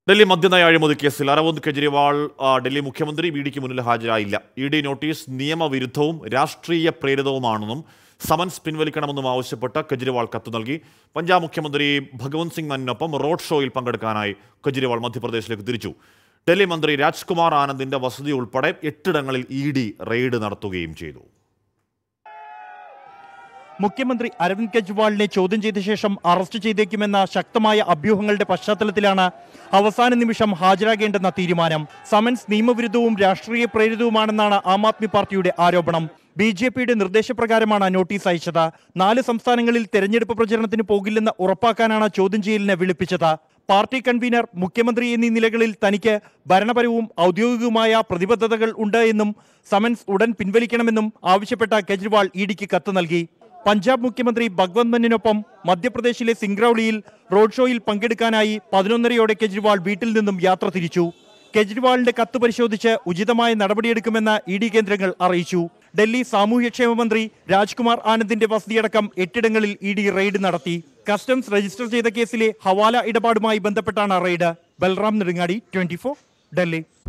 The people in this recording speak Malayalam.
ഡൽഹി മദ്യനയ അഴിമതി കേസിൽ അരവിന്ദ് കെജ്രിവാൾ ആ, ഡൽഹി മുഖ്യമന്ത്രി വി ഡിക്ക് മുന്നിൽ ഹാജരായില്ല ഇ ഡി നോട്ടീസ് നിയമവിരുദ്ധവും രാഷ്ട്രീയ പ്രേരിതവുമാണെന്നും സമൻസ് പിൻവലിക്കണമെന്നും ആവശ്യപ്പെട്ട് കെജ്രിവാൾ കത്ത് നൽകി പഞ്ചാബ് മുഖ്യമന്ത്രി ഭഗവന്ത് സിംഗ് മാനിനൊപ്പം റോഡ് ഷോയിൽ പങ്കെടുക്കാനായി കെജ്രിവാൾ മധ്യപ്രദേശിലേക്ക് തിരിച്ചു ഡൽഹി മന്ത്രി രാജ്കുമാർ ആനന്ദിന്റെ വസതി ഉൾപ്പെടെ എട്ടിടങ്ങളിൽ ഇ ഡി റെയ്ഡ് നടത്തുകയും ചെയ്തു മുഖ്യമന്ത്രി അരവിന്ദ് കെജ്രിവാളിനെ ചോദ്യം ചെയ്ത ശേഷം അറസ്റ്റ് ചെയ്തേക്കുമെന്ന ശക്തമായ അഭ്യൂഹങ്ങളുടെ പശ്ചാത്തലത്തിലാണ് അവസാന നിമിഷം ഹാജരാകേണ്ടെന്ന തീരുമാനം സമൻസ് നിയമവിരുദ്ധവും രാഷ്ട്രീയ പ്രേരിതവുമാണെന്നാണ് ആം ആദ്മി പാർട്ടിയുടെ ആരോപണം ബി ജെ പിയുടെ നിർദ്ദേശപ്രകാരമാണ് നോട്ടീസ് അയച്ചത് നാല് സംസ്ഥാനങ്ങളിൽ തെരഞ്ഞെടുപ്പ് പ്രചരണത്തിന് പോകില്ലെന്ന് ഉറപ്പാക്കാനാണ് ചോദ്യം ചെയ്യലിന് വിളിപ്പിച്ചത് പാർട്ടി കൺവീനർ മുഖ്യമന്ത്രി എന്നീ നിലകളിൽ തനിക്ക് ഭരണപരവും ഔദ്യോഗികവുമായ പ്രതിബദ്ധതകൾ ഉണ്ട് എന്നും സമൻസ് ഉടൻ പിൻവലിക്കണമെന്നും ആവശ്യപ്പെട്ട കെജ്രിവാൾ ഇ ഡിക്ക് കത്ത് നൽകി പഞ്ചാബ് മുഖ്യമന്ത്രി ഭഗ്വന്ത് മന്നിനൊപ്പം മധ്യപ്രദേശിലെ സിംഗ്രൌളിയിൽ റോഡ് ഷോയിൽ പങ്കെടുക്കാനായി പതിനൊന്നരയോടെ കെജ്രിവാൾ വീട്ടിൽ നിന്നും യാത്ര തിരിച്ചു കെജ്രിവാളിന്റെ കത്ത് പരിശോധിച്ച് ഉചിതമായ നടപടിയെടുക്കുമെന്ന് ഇ ഡി കേന്ദ്രങ്ങൾ അറിയിച്ചു ഡൽഹി സാമൂഹ്യക്ഷേമ മന്ത്രി രാജ്കുമാർ ആനന്ദിന്റെ വസതിയടക്കം എട്ടിടങ്ങളിൽ ഇ ഡി റെയ്ഡ് നടത്തി കസ്റ്റംസ് രജിസ്റ്റർ ചെയ്ത കേസിലെ ഹവാല ഇടപാടുമായി ബന്ധപ്പെട്ടാണ് റെയ്ഡ് ബൽറാം നെടുങ്ങാടി ട്വന്റി ഡൽഹി